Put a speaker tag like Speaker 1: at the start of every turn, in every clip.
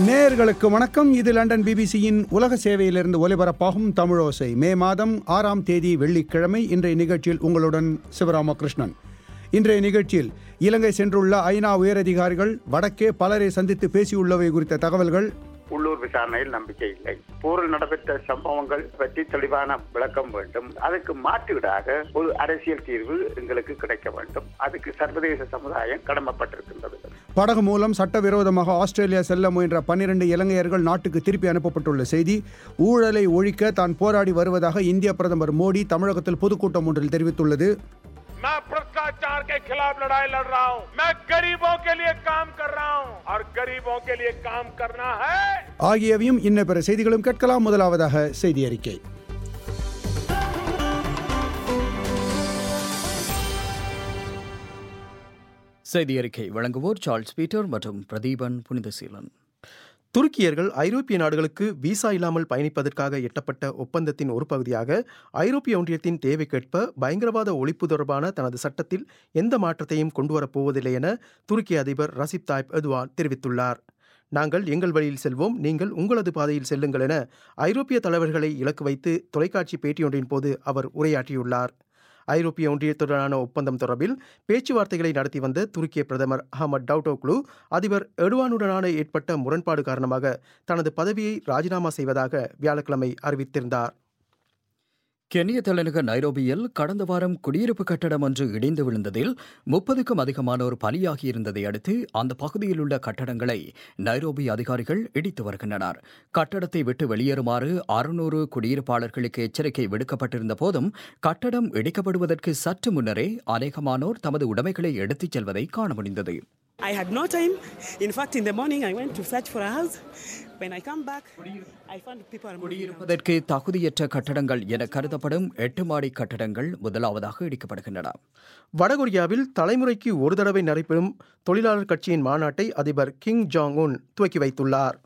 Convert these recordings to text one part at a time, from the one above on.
Speaker 1: நேயர்களுக்கு வணக்கம் இது லண்டன் பிபிசியின் உலக சேவையிலிருந்து ஒலிபரப்பாகும் தமிழோசை மே மாதம் ஆறாம் தேதி வெள்ளிக்கிழமை இன்றைய நிகழ்ச்சியில் உங்களுடன் சிவராமகிருஷ்ணன் இன்றைய நிகழ்ச்சியில் இலங்கை சென்றுள்ள ஐநா உயரதிகாரிகள் வடக்கே பலரை சந்தித்து பேசியுள்ளவை குறித்த தகவல்கள்
Speaker 2: உள்ளூர் விசாரணையில் நம்பிக்கை இல்லை போரில் நடைபெற்ற சம்பவங்கள் பற்றி தெளிவான விளக்கம் வேண்டும் அதுக்கு மாற்றீடாக ஒரு அரசியல் தீர்வு எங்களுக்கு கிடைக்க வேண்டும் அதுக்கு சர்வதேச சமுதாயம் கடமைப்பட்டிருக்கின்றது
Speaker 1: படகு மூலம் சட்டவிரோதமாக ஆஸ்திரேலியா செல்ல முயன்ற பன்னிரண்டு இலங்கையர்கள் நாட்டுக்கு திருப்பி அனுப்பப்பட்டுள்ள செய்தி ஊழலை ஒழிக்க தான் போராடி வருவதாக இந்திய பிரதமர் மோடி தமிழகத்தில் பொதுக்கூட்டம் ஒன்றில் தெரிவித்துள்ளது
Speaker 3: मैं भ्रष्टाचार के खिलाफ लड़ाई लड़ रहा हूँ मैं गरीबों के लिए काम कर रहा हूँ और गरीबों के लिए काम करना है
Speaker 1: ஆகியவையும் இன்ன பிற செய்திகளும் கேட்கலாம் முதலாவதாக செய்தி அறிக்கை
Speaker 4: செய்தி அறிக்கை வழங்குவோர் சார்ல்ஸ் பீட்டர் மற்றும் பிரதீபன் புனிதசீலன்
Speaker 5: துருக்கியர்கள் ஐரோப்பிய நாடுகளுக்கு விசா இல்லாமல் பயணிப்பதற்காக எட்டப்பட்ட ஒப்பந்தத்தின் ஒரு பகுதியாக ஐரோப்பிய ஒன்றியத்தின் தேவைக்கேற்ப பயங்கரவாத ஒழிப்பு தொடர்பான தனது சட்டத்தில் எந்த மாற்றத்தையும் கொண்டுவரப் போவதில்லை என துருக்கி அதிபர் ரசிப் தாய்ப் எதுவான் தெரிவித்துள்ளார் நாங்கள் எங்கள் வழியில் செல்வோம் நீங்கள் உங்களது பாதையில் செல்லுங்கள் என ஐரோப்பிய தலைவர்களை இலக்கு வைத்து தொலைக்காட்சி பேட்டியொன்றின் போது அவர் உரையாற்றியுள்ளார் ஐரோப்பிய ஒன்றியத்துடனான ஒப்பந்தம் தொடர்பில் பேச்சுவார்த்தைகளை நடத்தி வந்த துருக்கிய பிரதமர் அஹமத் டவுட்டோக்லு அதிபர் எர்டுவானுடனான ஏற்பட்ட முரண்பாடு காரணமாக தனது பதவியை ராஜினாமா செய்வதாக வியாழக்கிழமை அறிவித்திருந்தார்
Speaker 4: கென்ய தலைநகர் நைரோபியில் கடந்த வாரம் குடியிருப்பு கட்டடம் ஒன்று இடிந்து விழுந்ததில் முப்பதுக்கும் அதிகமானோர் பலியாகியிருந்ததை அடுத்து அந்த பகுதியில் உள்ள கட்டடங்களை நைரோபி அதிகாரிகள் இடித்து வருகின்றனர் கட்டடத்தை விட்டு வெளியேறுமாறு அறுநூறு குடியிருப்பாளர்களுக்கு எச்சரிக்கை விடுக்கப்பட்டிருந்த போதும் கட்டடம் இடிக்கப்படுவதற்கு சற்று முன்னரே அநேகமானோர் தமது உடைமைகளை எடுத்துச் செல்வதை காண முடிந்தது
Speaker 6: I had no time. In fact, in the morning, I went to search for a house. When I come back, I found people are moving out.
Speaker 4: குடியிருப்பதற்கு தகுதியற்ற கட்டடங்கள் என கருதப்படும் எட்டு மாடி கட்டடங்கள் முதலாவதாக இடிக்கப்படுகின்றன
Speaker 5: வடகொரியாவில் தலைமுறைக்கு ஒரு தடவை நடைபெறும் தொழிலாளர் கட்சியின் மாநாட்டை அதிபர் கிங் ஜாங் உன் துவக்கி வைத்துள்ளார்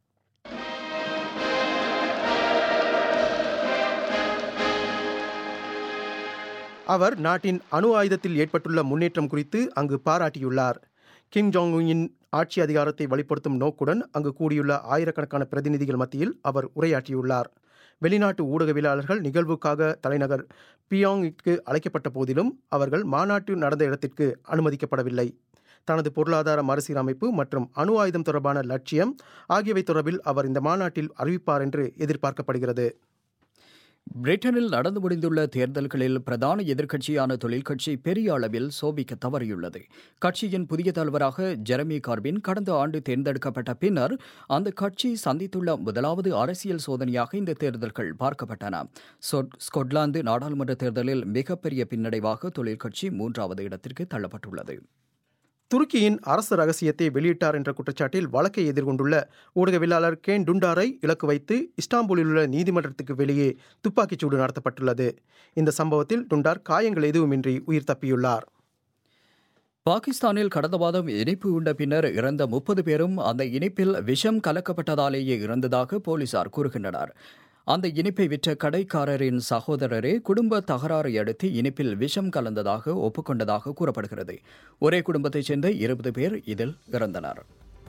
Speaker 5: அவர் நாட்டின் அணு ஆயுதத்தில் ஏற்பட்டுள்ள முன்னேற்றம் குறித்து அங்கு பாராட்டியுள்ளார் கிம் ஜாங் உன்னின் ஆட்சி அதிகாரத்தை வலுப்படுத்தும் நோக்குடன் அங்கு கூடியுள்ள ஆயிரக்கணக்கான பிரதிநிதிகள் மத்தியில் அவர் உரையாற்றியுள்ளார் வெளிநாட்டு ஊடகவியலாளர்கள் நிகழ்வுக்காக தலைநகர் பியாங்கிற்கு அழைக்கப்பட்ட போதிலும் அவர்கள் மாநாட்டு நடந்த இடத்திற்கு அனுமதிக்கப்படவில்லை தனது பொருளாதார மறுசீரமைப்பு மற்றும் அணு ஆயுதம் தொடர்பான லட்சியம் ஆகியவை தொடர்பில் அவர் இந்த மாநாட்டில் அறிவிப்பார் என்று எதிர்பார்க்கப்படுகிறது
Speaker 4: பிரிட்டனில் நடந்து முடிந்துள்ள தேர்தல்களில் பிரதான எதிர்க்கட்சியான தொழிற்கட்சி பெரிய அளவில் சோபிக்க தவறியுள்ளது கட்சியின் புதிய தலைவராக ஜெரமி கார்பின் கடந்த ஆண்டு தேர்ந்தெடுக்கப்பட்ட பின்னர் அந்த கட்சி சந்தித்துள்ள முதலாவது அரசியல் சோதனையாக இந்த தேர்தல்கள் பார்க்கப்பட்டன சொட்- ஸ்கொட்லாந்து நாடாளுமன்ற தேர்தலில் மிகப்பெரிய பின்னடைவாக தொழிற்கட்சி மூன்றாவது இடத்திற்கு தள்ளப்பட்டுள்ளது
Speaker 5: துருக்கியின் அரசு ரகசியத்தை வெளியிட்டார் என்ற குற்றச்சாட்டில் வழக்கை எதிர்கொண்டுள்ள ஊடகவியலாளர் கேன் டுண்டாரை இலக்கு வைத்து இஸ்தாம்பூலில் உள்ள நீதிமன்றத்துக்கு வெளியே துப்பாக்கிச்சூடு நடத்தப்பட்டுள்ளது இந்த சம்பவத்தில் டுண்டார் காயங்கள் எதுவுமின்றி உயிர் தப்பியுள்ளார்
Speaker 4: பாகிஸ்தானில் கடந்த மாதம் இனிப்பு உண்ட பின்னர் இறந்த முப்பது பேரும் அந்த இனிப்பில் விஷம் கலக்கப்பட்டதாலேயே இறந்ததாக போலீசார் கூறுகின்றனர் அந்த இனிப்பை விற்ற கடைக்காரரின் சகோதரரே குடும்ப தகராறை அடுத்து இனிப்பில் விஷம் கலந்ததாக ஒப்புக்கொண்டதாக கூறப்படுகிறது ஒரே குடும்பத்தைச் சேர்ந்த இருபது பேர் இதில் இறந்தனர்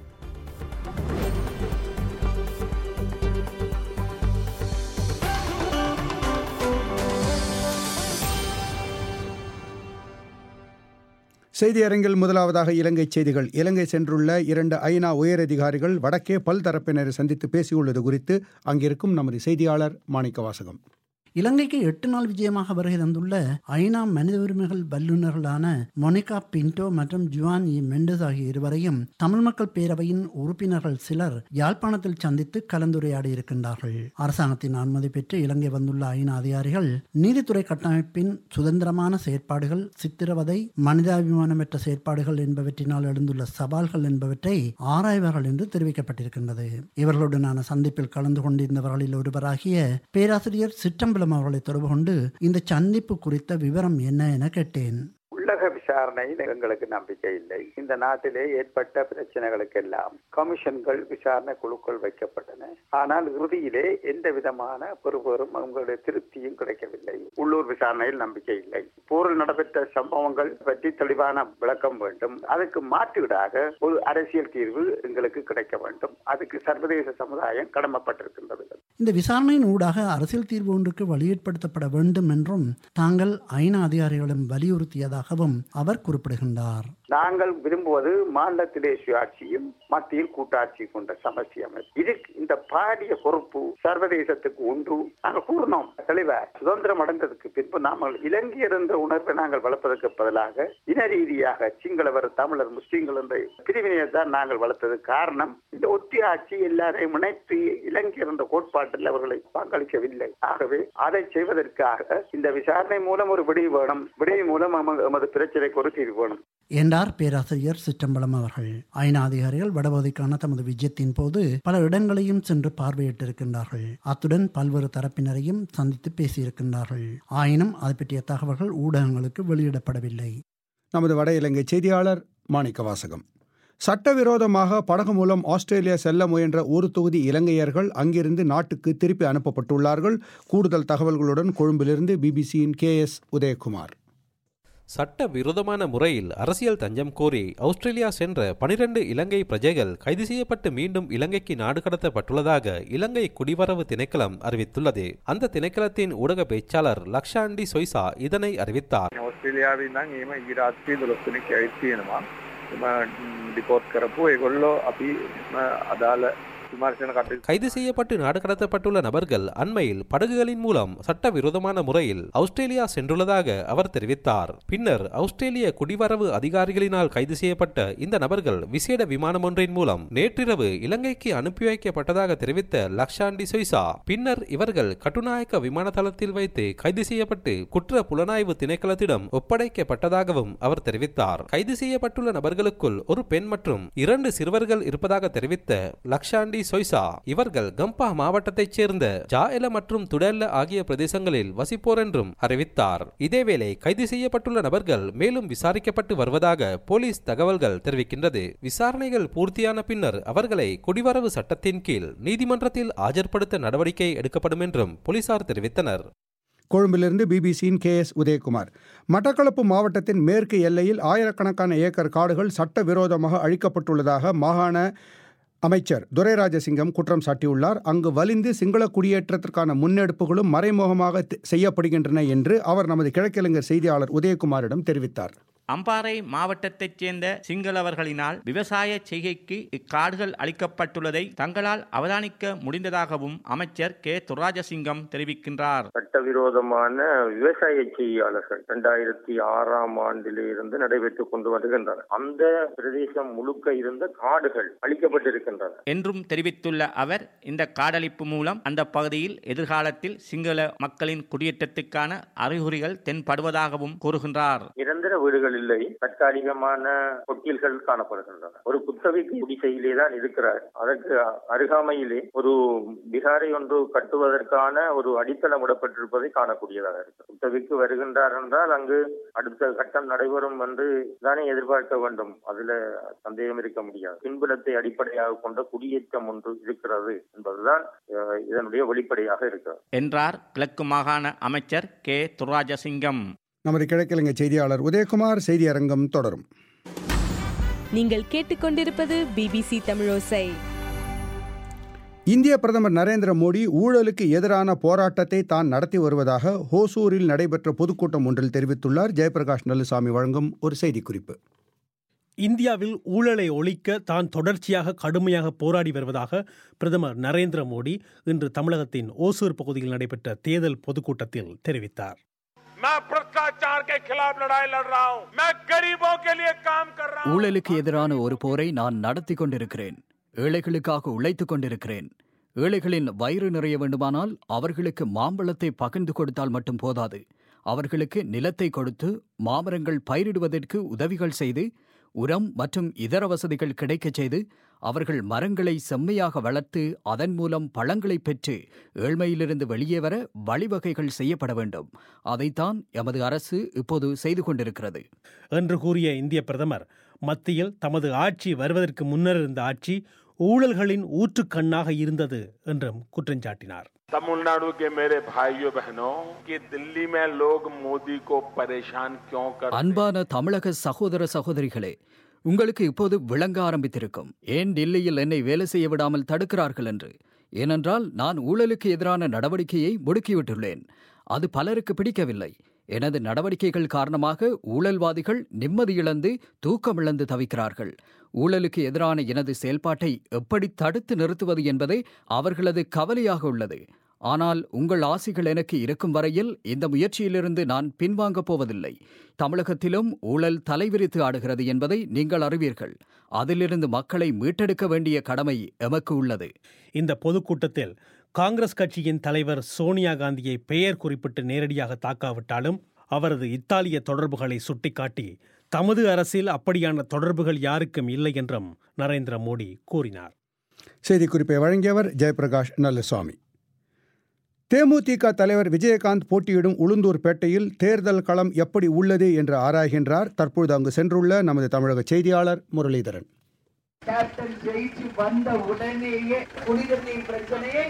Speaker 1: செய்தி அரங்கில் முதலாவதாக இலங்கை செய்திகள் இலங்கை சென்றுள்ள இரண்டு ஐநா உயரதிகாரிகள் வடக்கே பல்தரப்பினரை சந்தித்து பேசியுள்ளது குறித்து அங்கிருக்கும் நமது செய்தியாளர் மாணிக்க வாசகம்
Speaker 7: இலங்கைக்கு எட்டு நாள் விஜயமாக வருகை தந்துள்ள ஐநா மனித உரிமைகள் வல்லுநர்களான மொனிகா பின்டோ மற்றும் ஜுவான் இ மெண்டஸ் ஆகிய இருவரையும் தமிழ் மக்கள் பேரவையின் உறுப்பினர்கள் சிலர் யாழ்ப்பாணத்தில் சந்தித்து கலந்துரையாடி இருக்கின்றார்கள் அரசாங்கத்தின் அனுமதி பெற்று இலங்கை வந்துள்ள ஐநா அதிகாரிகள் நீதித்துறை கட்டமைப்பின் சுதந்திரமான செயற்பாடுகள் சித்திரவதை மனிதாபிமானமற்ற செயற்பாடுகள் என்பவற்றினால் எழுந்துள்ள சவால்கள் என்பவற்றை ஆராய்வார்கள் என்று தெரிவிக்கப்பட்டிருக்கின்றது இவர்களுடனான சந்திப்பில் கலந்து கொண்டிருந்தவர்களில் ஒருவராகிய பேராசிரியர் சிற்றம்பலம் அவர்களை தொடர்பு கொண்டு இந்த சந்திப்பு குறித்த விவரம் என்ன என கேட்டேன்
Speaker 2: உள்ளக விசாரணை விசாரணையில் எங்களுக்கு நம்பிக்கை இல்லை இந்த நாட்டிலே ஏற்பட்ட பிரச்சனைகளுக்கெல்லாம் கமிஷன்கள் விசாரணை குழுக்கள் வைக்கப்பட்டன ஆனால் இறுதியிலே எந்த விதமான பெறுபேறும் அவங்களுடைய திருப்தியும் கிடைக்கவில்லை உள்ளூர் விசாரணையில் நம்பிக்கை இல்லை போரில் நடைபெற்ற சம்பவங்கள் பற்றி தெளிவான விளக்கம் வேண்டும் அதுக்கு மாற்றீடாக ஒரு அரசியல் தீர்வு எங்களுக்கு கிடைக்க வேண்டும் அதுக்கு சர்வதேச சமுதாயம் கடமைப்பட்டிருக்கின்றது
Speaker 7: இந்த விசாரணையின் ஊடாக அரசியல் தீர்வு ஒன்றுக்கு வழியேற்படுத்தப்பட வேண்டும் என்றும் தாங்கள் ஐநா அதிகாரிகளிடம் வலியுறுத்தியதாகவும் அவர் குறிப்பிடுகின்றார்
Speaker 2: நாங்கள் விரும்புவது மாநிலத்திலே சுயாட்சியும் மத்தியில் கூட்டாட்சி கொண்ட சமஸ்டி அமைப்பு இது இந்த பாரிய பொறுப்பு சர்வதேசத்துக்கு ஒன்று நாங்கள் கூறினோம் தெளிவாக சுதந்திரம் அடைந்ததுக்கு பின்பு நாங்கள் இலங்கையர் என்ற உணர்வை நாங்கள் வளர்ப்பதற்கு பதிலாக இன ரீதியாக சிங்களவர் தமிழர் முஸ்லீம்கள் என்ற பிரிவினையை தான் நாங்கள் வளர்த்தது காரணம் இந்த ஒத்தி ஆட்சி எல்லாரையும் இணைத்து இலங்கையர் என்ற கோட்பாட்டில் அவர்களை பங்களிக்கவில்லை ஆகவே அதை செய்வதற்காக இந்த விசாரணை மூலம் ஒரு விடிவு வேணும் விடிவு மூலம் எமது- எமது பிரச்சனைக்கு ஒரு தீர்வு வேணும்
Speaker 7: என்றார் பேராசிரியர் சிற்றம்பலம் அவர்கள் ஐநா அதிகாரிகள் வடபகுதிக்கான தமது விஜயத்தின் போது பல இடங்களையும் சென்று பார்வையிட்டிருக்கின்றார்கள் அத்துடன் பல்வேறு தரப்பினரையும் சந்தித்து பேசியிருக்கின்றார்கள் ஆயினும் அது பற்றிய தகவல்கள் ஊடகங்களுக்கு வெளியிடப்படவில்லை
Speaker 1: நமது வட இலங்கை செய்தியாளர் மாணிக்க வாசகம் சட்டவிரோதமாக படகு மூலம் ஆஸ்திரேலியா செல்ல முயன்ற ஒரு தொகுதி இலங்கையர்கள் அங்கிருந்து நாட்டுக்கு திருப்பி அனுப்பப்பட்டுள்ளார்கள் கூடுதல் தகவல்களுடன் கொழும்பிலிருந்து பிபிசியின் கே எஸ் உதயகுமார்
Speaker 8: சட்ட விரோதமான முறையில் அரசியல் தஞ்சம் கோரி ஆஸ்திரேலியா சென்ற பனிரெண்டு இலங்கை பிரஜைகள் கைது செய்யப்பட்டு மீண்டும் இலங்கைக்கு நாடு கடத்தப்பட்டுள்ளதாக இலங்கை குடிவரவு திணைக்களம் அறிவித்துள்ளது அந்த திணைக்களத்தின் ஊடக பேச்சாளர் லக்ஷாண்டி சொய்சா இதனை அறிவித்தார்
Speaker 9: ඔස්ට්‍රේලියාවෙන් නම් එහෙම ඊ රාත්‍රී 12 දෙනෙක් ඇවිත් තියෙනවා. එම ඩිපෝට් කරපු ඒගොල්ලෝ අපි එම අදාළ විමර්ශන කටයුතු
Speaker 8: கைது செய்யப்பட்டு நாடு கடத்தப்பட்டுள்ள நபர்கள் அண்மையில் படகுகளின் மூலம் சட்டவிரோதமான முறையில் ஆஸ்திரேலியா சென்றுள்ளதாக அவர் தெரிவித்தார் பின்னர் ஆஸ்திரேலிய குடிவரவு அதிகாரிகளினால் கைது செய்யப்பட்ட இந்த நபர்கள் விசேட விமானம் ஒன்றின் மூலம் நேற்றிரவு இலங்கைக்கு அனுப்பி வைக்கப்பட்டதாக தெரிவித்த லக்ஷாண்டி சொய்சா பின்னர் இவர்கள் கட்டுநாயக்க விமான தளத்தில் வைத்து கைது செய்யப்பட்டு குற்ற புலனாய்வு திணைக்களத்திடம் ஒப்படைக்கப்பட்டதாகவும் அவர் தெரிவித்தார் கைது செய்யப்பட்டுள்ள நபர்களுக்குள் ஒரு பெண் மற்றும் இரண்டு சிறுவர்கள் இருப்பதாக தெரிவித்த லக்ஷாண்டி சொய்சா இவர்கள் கம்பா மாவட்டத்தைச் சேர்ந்த ஜாஎல மற்றும் துடெல்ல ஆகிய பிரதேசங்களில் வசிப்போர் என்றும் அறிவித்தார் இதேவேளை கைது செய்யப்பட்டுள்ள நபர்கள் மேலும் விசாரிக்கப்பட்டு வருவதாக போலீஸ் தகவல்கள் தெரிவிக்கின்றது விசாரணைகள் பூர்த்தியான பின்னர் அவர்களை குடிவரவு சட்டத்தின் கீழ் நீதிமன்றத்தில் ஆஜர்படுத்த நடவடிக்கை எடுக்கப்படும் என்றும் போலீசார் தெரிவித்தனர்
Speaker 1: கொழும்பிலிருந்து பிபிசியின் கே எஸ் உதயகுமார் மட்டக்களப்பு மாவட்டத்தின் மேற்கு எல்லையில் ஆயிரக்கணக்கான ஏக்கர் காடுகள் சட்டவிரோதமாக அழிக்கப்பட்டுள்ளதாக மாகாண அமைச்சர் துரைராஜசிங்கம் குற்றம் சாட்டியுள்ளார் அங்கு வலிந்து சிங்கள குடியேற்றத்திற்கான முன்னெடுப்புகளும் மறைமுகமாக தி- செய்யப்படுகின்றன என்று அவர் நமது கிழக்கிழங்கர் செய்தியாளர் உதயகுமாரிடம் தெரிவித்தார்
Speaker 10: அம்பாறை மாவட்டத்தைச் சேர்ந்த சிங்களவர்களினால் விவசாய செய்கைக்கு இக்காடுகள் அளிக்கப்பட்டுள்ளதை தங்களால் அவதானிக்க முடிந்ததாகவும் அமைச்சர் கே துராஜசிங்கம் தெரிவிக்கின்றார்
Speaker 11: சட்டவிரோதமான விவசாய செய்தியாளர்கள் இரண்டாயிரத்தி ஆறாம் ஆண்டிலே இருந்து நடைபெற்றுக் கொண்டு வருகின்றன அந்த பிரதேசம் முழுக்க இருந்த காடுகள் அழிக்கப்பட்டிருக்கின்றன
Speaker 10: என்றும் தெரிவித்துள்ள அவர் இந்த காடழிப்பு மூலம் அந்த பகுதியில் எதிர்காலத்தில் சிங்கள மக்களின் குடியேற்றத்துக்கான அறிகுறிகள் தென்படுவதாகவும் கூறுகின்றார்
Speaker 11: நிரந்தர வீடுகள் இல்லை தற்காலிகமான கொட்டில்கள் காணப்படுகின்றன ஒரு குத்தகைக்கு குடிசையிலே தான் இருக்கிறார் அதற்கு அருகாமையிலே ஒரு பிகாரை ஒன்று கட்டுவதற்கான ஒரு அடித்தளம் விடப்பட்டிருப்பதை காணக்கூடியதாக இருக்கு குத்தகைக்கு வருகின்றார் என்றால் அங்கு அடுத்த கட்டம் நடைபெறும் என்று தானே எதிர்பார்க்க வேண்டும் அதுல சந்தேகம் இருக்க முடியாது பின்புலத்தை அடிப்படையாக கொண்ட குடியேற்றம் ஒன்று இருக்கிறது என்பதுதான் அஹ், இதனுடைய வெளிப்படையாக இருக்கிறது
Speaker 10: என்றார் கிழக்கு மாகாண அமைச்சர் கே துராஜசிங்கம்
Speaker 1: நமது கிழக்கிழங்கை செய்தியாளர் உதயகுமார் செய்தியரங்கம் தொடரும்
Speaker 12: நீங்கள் கேட்டுக்கொண்டிருப்பது பிபிசி தமிழோசை
Speaker 1: இந்திய பிரதமர் நரேந்திர மோடி ஊழலுக்கு எதிரான போராட்டத்தை தான் நடத்தி வருவதாக ஹோசூரில் நடைபெற்ற பொதுக்கூட்டம் ஒன்றில் தெரிவித்துள்ளார் ஜெயபிரகாஷ் நல்லுசாமி வழங்கும் ஒரு செய்திக்குறிப்பு
Speaker 13: இந்தியாவில் ஊழலை ஒழிக்க தான் தொடர்ச்சியாக கடுமையாக போராடி வருவதாக பிரதமர் நரேந்திர மோடி இன்று தமிழகத்தின் ஓசூர் பகுதியில் நடைபெற்ற தேர்தல் பொதுக்கூட்டத்தில் தெரிவித்தார்
Speaker 3: मैं भ्रष्टाचार के खिलाफ लड़ाई लड़ रहा हूँ मैं गरीबों के लिए काम कर रहा हूँ
Speaker 4: ஊழலுக்கு எதிரான ஒரு போரை நான் நடத்தி கொண்டிருக்கிறேன் ஏழைகளுக்காக உழைத்துக் கொண்டிருக்கிறேன் ஏழைகளின் வயிறு நிறைய வேண்டுமானால் அவர்களுக்கு மாம்பழத்தை பகிர்ந்து கொடுத்தால் மட்டும் போதாது அவர்களுக்கு நிலத்தை கொடுத்து மாமரங்கள் பயிரிடுவதற்கு உதவிகள் செய்து உரம் மற்றும் இதர வசதிகள் கிடைக்கச் செய்து அவர்கள் மரங்களை செம்மையாக வளர்த்து அதன் மூலம் பழங்களை பெற்று ஏழ்மையிலிருந்து வெளியே வர வழிவகைகள் செய்யப்பட வேண்டும் அதைத்தான் எமது அரசு இப்போது செய்து கொண்டிருக்கிறது
Speaker 13: என்று கூறிய இந்திய பிரதமர் மத்தியில் தமது ஆட்சி வருவதற்கு முன்னர் இருந்த ஆட்சி ஊழல்களின் ஊற்றுக்கண்ணாக இருந்தது என்றும் குற்றஞ்சாட்டினார்
Speaker 3: तमिलनाडु के मेरे भाइयों बहनों कि दिल्ली में लोग मोदी को परेशान क्यों कर
Speaker 4: அன்பான தமிழக சகோதர சகோதரிகளே உங்களுக்கு இப்போது விளங்க ஆரம்பித்திருக்கும் ஏன் டெல்லியில் என்னை வேலை செய்ய விடாமல் தடுக்கிறார்கள் என்று ஏனென்றால் நான் ஊழலுக்கு எதிரான நடவடிக்கையை முடுக்கிவிட்டுள்ளேன் அது பலருக்கு பிடிக்கவில்லை எனது நடவடிக்கைகள் காரணமாக ஊழல்வாதிகள் நிம்மதி இழந்து தூக்கமிழந்து தவிக்கிறார்கள் ஊழலுக்கு எதிரான எனது செயல்பாட்டை எப்படி தடுத்து நிறுத்துவது என்பதே அவர்களது கவலையாக உள்ளது ஆனால் உங்கள் ஆசிகள் எனக்கு இருக்கும் வரையில் இந்த முயற்சியிலிருந்து நான் பின்வாங்கப் போவதில்லை தமிழகத்திலும் ஊழல் தலைவிரித்து ஆடுகிறது என்பதை நீங்கள் அறிவீர்கள் அதிலிருந்து மக்களை மீட்டெடுக்க வேண்டிய கடமை எமக்கு உள்ளது
Speaker 13: இந்த பொதுக்கூட்டத்தில் காங்கிரஸ் கட்சியின் தலைவர் சோனியா காந்தியை பெயர் குறிப்பிட்டு நேரடியாக தாக்காவிட்டாலும் அவரது இத்தாலிய தொடர்புகளை சுட்டிக்காட்டி தமது அரசில் அப்படியான தொடர்புகள் யாருக்கும் இல்லை என்றும் நரேந்திர மோடி கூறினார்
Speaker 1: செய்திக்குறிப்பை வழங்கியவர் ஜெயபிரகாஷ் நல்லசுவாமி தேமுதிக தலைவர் விஜயகாந்த் போட்டியிடும் உளுந்தூர்பேட்டையில் தேர்தல் களம் எப்படி உள்ளது என்று ஆராய்கின்றார் தற்பொழுது அங்கு சென்றுள்ள நமது தமிழக செய்தியாளர் முரளிதரன்
Speaker 14: கேப்டன் ஜெயிச்சு வந்த உடனேயே குடிநீர் நீர் பிரச்சனையை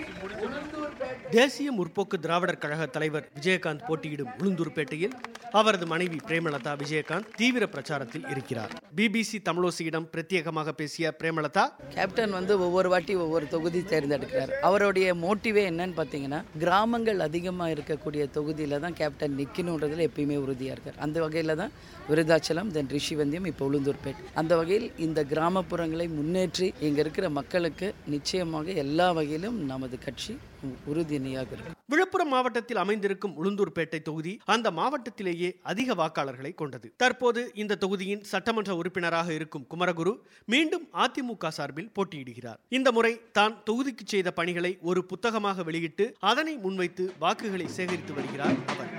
Speaker 15: தேசிய முற்போக்கு திராவிடர் கழக தலைவர் விஜயகாந்த் போட்டியிடும் உளுந்தூர்பேட்டையில் அவரது மனைவி பிரேமலதா விஜயகாந்த் தீவிர பிரச்சாரத்தில் இருக்கிறார் பிபிசி தமிழோசியிடம் பிரத்யேகமாக பேசிய பிரேமலதா
Speaker 16: கேப்டன் வந்து ஒவ்வொரு வாட்டி ஒவ்வொரு தொகுதி தேர்ந்தெடுக்கிறார் அவருடைய மோட்டிவே என்னன்னு பார்த்தீங்கன்னா கிராமங்கள் அதிகமாக இருக்கக்கூடிய தொகுதியில் தான் கேப்டன் நிற்கணுன்றதுல எப்பயுமே உறுதியாக இருக்கார் அந்த வகையில் தான் விருதாச்சலம் தென் ரிஷிவந்தியம் இப்போ உளுந்தூர்பேட் அந்த வகையில் இந்த கிராமப்புறங்களை முன்னேற்றி இங்கே இருக்கிற மக்களுக்கு நிச்சயமாக எல்லா வகையிலும் நமது கட்சி உறுதியாக இருக்கும்
Speaker 15: விழுப்புரம் மாவட்டத்தில் அமைந்திருக்கும் உளுந்தூர்பேட்டை தொகுதி அந்த மாவட்டத்திலேயே அதிக வாக்காளர்களை கொண்டது தற்போது இந்த தொகுதியின் சட்டமன்ற உறுப்பினராக இருக்கும் குமரகுரு மீண்டும் அதிமுக சார்பில் போட்டியிடுகிறார் இந்த முறை தான் தொகுதிக்கு செய்த பணிகளை ஒரு புத்தகமாக வெளியிட்டு அதனை முன்வைத்து வாக்குகளை சேகரித்து வருகிறார் அவர்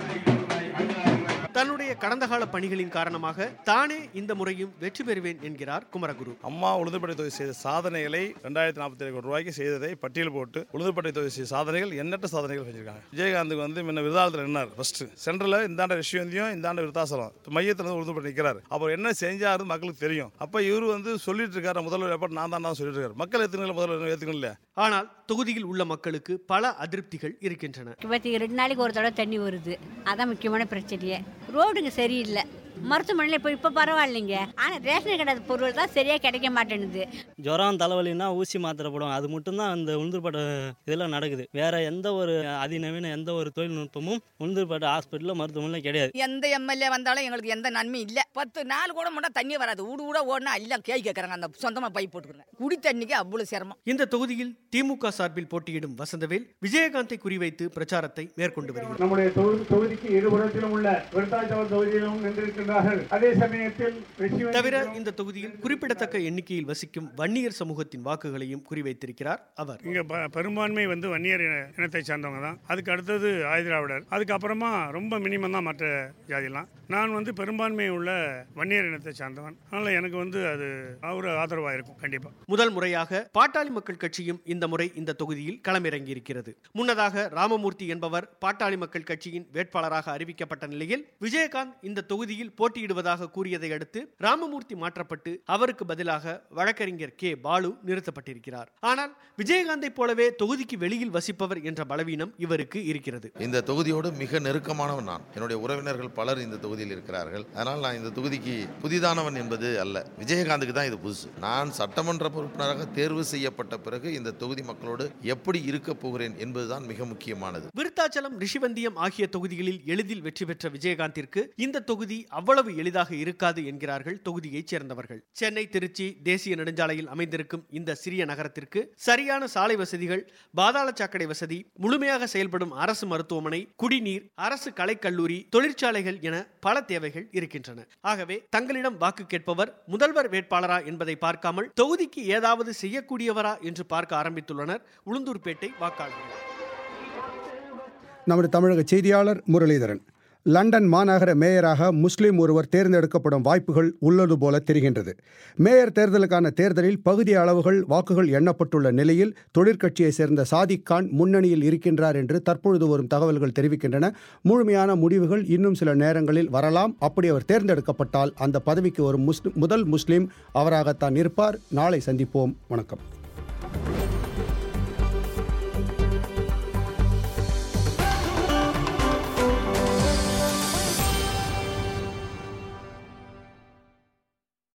Speaker 15: தன்னுடைய கடந்த கால பணிகளின் காரணமாக தானே இந்த முறையும் வெற்றி பெறுவேன் என்கிறார் குமரகுரு
Speaker 17: அம்மா உளுந்தூர்பேட்டை தொகுதி செய்த சாதனைகளை ரெண்டாயிரத்தி நாற்பத்தி ஏழு கோடி ரூபாய்க்கு செய்ததை பட்டியல் போட்டு உளுந்தூர்பேட்டை தொகுதி செய்த சாதனைகள் எண்ணற்ற சாதனைகள் செஞ்சிருக்காங்க விஜயகாந்துக்கு வந்து முன்ன விருதாளத்தில் நின்னார் ஃபர்ஸ்ட் சென்ட்ரலில் இந்தாண்ட ரிஷிவந்தியும் இந்தாண்ட விருத்தாசலம் மையத்தில் வந்து உளுந்தூர்பேட்டை நிற்கிறார் அவர் என்ன செஞ்சாரு மக்களுக்கு தெரியும் அப்போ இவர் வந்து சொல்லிட்டு இருக்காரு முதல்வர் எப்போ நான் தான் சொல்லிட்டு இருக்காரு மக்கள் ஏற்றுக்கல முதல்வர் ஏற்றுக்கணும் இல்லையா
Speaker 15: ஆனால் தொகுதியில் உள்ள மக்களுக்கு பல அதிருப்திகள் இருக்கின்றன
Speaker 18: இருபத்தி ரெண்டு நாளைக்கு ஒரு தடவை தண்ணி வருது அதான் முக்கியமான பிரச்சனையே ரோடுங்க சரியில்லை மருத்துவமனையில் இப்போ இப்போ பரவாயில்லைங்க ஆனால் ரேஷன் கடை பொருள் தான் சரியாக கிடைக்க மாட்டேங்குது
Speaker 19: ஜுரம் தலைவலின்னா ஊசி மாத்திரை போடுவாங்க அது மட்டும்தான் அந்த உளுந்தூர்பேட்டை இதெல்லாம் நடக்குது வேற எந்த ஒரு அதிநவீன எந்த ஒரு தொழில்நுட்பமும் உளுந்தூர்பேட்டை ஹாஸ்பிட்டலில் மருத்துவமனையில் கிடையாது
Speaker 20: எந்த எம்எல்ஏ வந்தாலும் எங்களுக்கு எந்த நன்மையும் இல்லை பத்து நாள் கூட முன்னா தண்ணி வராது ஊடு கூட ஓடினா எல்லாம் கேய் கேட்குறாங்க அந்த சொந்தமாக பைப் போட்டுக்கிறேன் குடி தண்ணிக்கு அவ்வளோ சிரமம்
Speaker 15: இந்த தொகுதியில் திமுக சார்பில் போட்டியிடும் வசந்தவேல் விஜயகாந்தை குறிவைத்து பிரச்சாரத்தை மேற்கொண்டு வருகிறார்
Speaker 21: நம்முடைய தொகுதி தொகுதிக்கு இருபுறத்திலும் உள்ள விருத்தாச்சலம் தொகுதியிலும் நின்றிருக்கின்றார்கள் அதே சமயத்தில் ரிஷிவந்தி-
Speaker 15: தவிர இந்த தொகுதியில் குறிப்பிடத்தக்க எண்ணிக்கையில் வசிக்கும் வன்னியர் சமூகத்தின் வாக்குகளையும் குறிவைத்திருக்கிறார் அவர்
Speaker 21: இங்க ப- பெரும்பான்மை வந்து வன்னியர் இன- இனத்தை சார்ந்தவங்க தான் அதுக்கு அடுத்தது ஆயுதிராவிடர் அதுக்கப்புறமா ரொம்ப மினிமம் தான் மற்ற ஜாதிலாம் நான் வந்து பெரும்பான்மை உள்ள வன்னியர் இனத்தை சார்ந்தவன் அதனால எனக்கு வந்து அது ஒரு ஆதரவாக இருக்கும் கண்டிப்பா
Speaker 15: முதல் முறையாக பாட்டாளி மக்கள் கட்சியும் இந்த முறை இந்த தொகுதியில் களமிறங்கி இருக்கிறது முன்னதாக ராமமூர்த்தி என்பவர் பாட்டாளி மக்கள் கட்சியின் வேட்பாளராக அறிவிக்கப்பட்ட நிலையில் விஜயகாந்த் இந்த தொகுதியில் போட்டியிடுவதாக கூறியதை அடுத்து ராமமூர்த்தி மாற்றப்பட்டு அவருக்கு பதிலாக வழக்கறிஞர் கே பாலு நிறுத்தப்பட்டிருக்கிறார் ஆனால் விஜயகாந்தை போலவே தொகுதிக்கு வெளியில் வசிப்பவர் என்ற பலவீனம் இவருக்கு இருக்கிறது
Speaker 22: இந்த தொகுதியோடு மிக நெருக்கமானவன் நான் என்னுடைய உறவினர்கள் பலர் இந்த தொகுதியில் இருக்கிறார்கள் அதனால் நான் இந்த தொகுதிக்கு புதிதானவன் என்பது அல்ல விஜயகாந்துக்கு தான் இது புதுசு நான் சட்டமன்ற உறுப்பினராக தேர்வு செய்யப்பட்ட பிறகு இந்த தொகுதி மக்களோடு எப்படி இருக்க போகிறேன் என்பதுதான் மிக முக்கியமானது
Speaker 15: விருத்தாச்சலம் ரிஷிவந்தியம் ஆகிய தொகுதிகளில் எளிதில் வெற்றி பெற்ற விஜயகாந்திற்கு இந்த தொகுதி அவ்வளவு எளிதாக இருக்காது என்கிறார்கள் தொகுதியைச் சேர்ந்தவர்கள் சென்னை திருச்சி தேசிய நெடுஞ்சாலையில் அமைந்திருக்கும் இந்த சிறிய நகரத்திற்கு சரியான சாலை வசதிகள் பாதாள சாக்கடை வசதி முழுமையாக செயல்படும் அரசு மருத்துவமனை குடிநீர் அரசு கலைக்கல்லூரி தொழிற்சாலைகள் என பல தேவைகள் இருக்கின்றன ஆகவே தங்களிடம் வாக்கு கேட்பவர் முதல்வர் வேட்பாளரா என்பதை பார்க்காமல் தொகுதிக்கு ஏதாவது செய்யக்கூடியவரா என்று பார்க்க ஆரம்பித்துள்ளனர் உளுந்தூர்பேட்டை வாக்காளர்கள்
Speaker 1: நமது தமிழக செய்தியாளர் முரளிதரன் லண்டன் மாநகர மேயராக முஸ்லிம் ஒருவர் தேர்ந்தெடுக்கப்படும் வாய்ப்புகள் உள்ளது போல தெரிகின்றது மேயர் தேர்தலுக்கான தேர்தலில் பகுதி அளவுகள் வாக்குகள் எண்ணப்பட்டுள்ள நிலையில் தொழிற்கட்சியைச் சேர்ந்த சாதிக் கான் முன்னணியில் இருக்கின்றார் என்று தற்பொழுது வரும் தகவல்கள் தெரிவிக்கின்றன முழுமையான முடிவுகள் இன்னும் சில நேரங்களில் வரலாம் அப்படி அவர் தேர்ந்தெடுக்கப்பட்டால் அந்த பதவிக்கு வரும் முஸ்லிம் முதல் முஸ்லிம் அவராகத்தான் இருப்பார் நாளை சந்திப்போம் வணக்கம்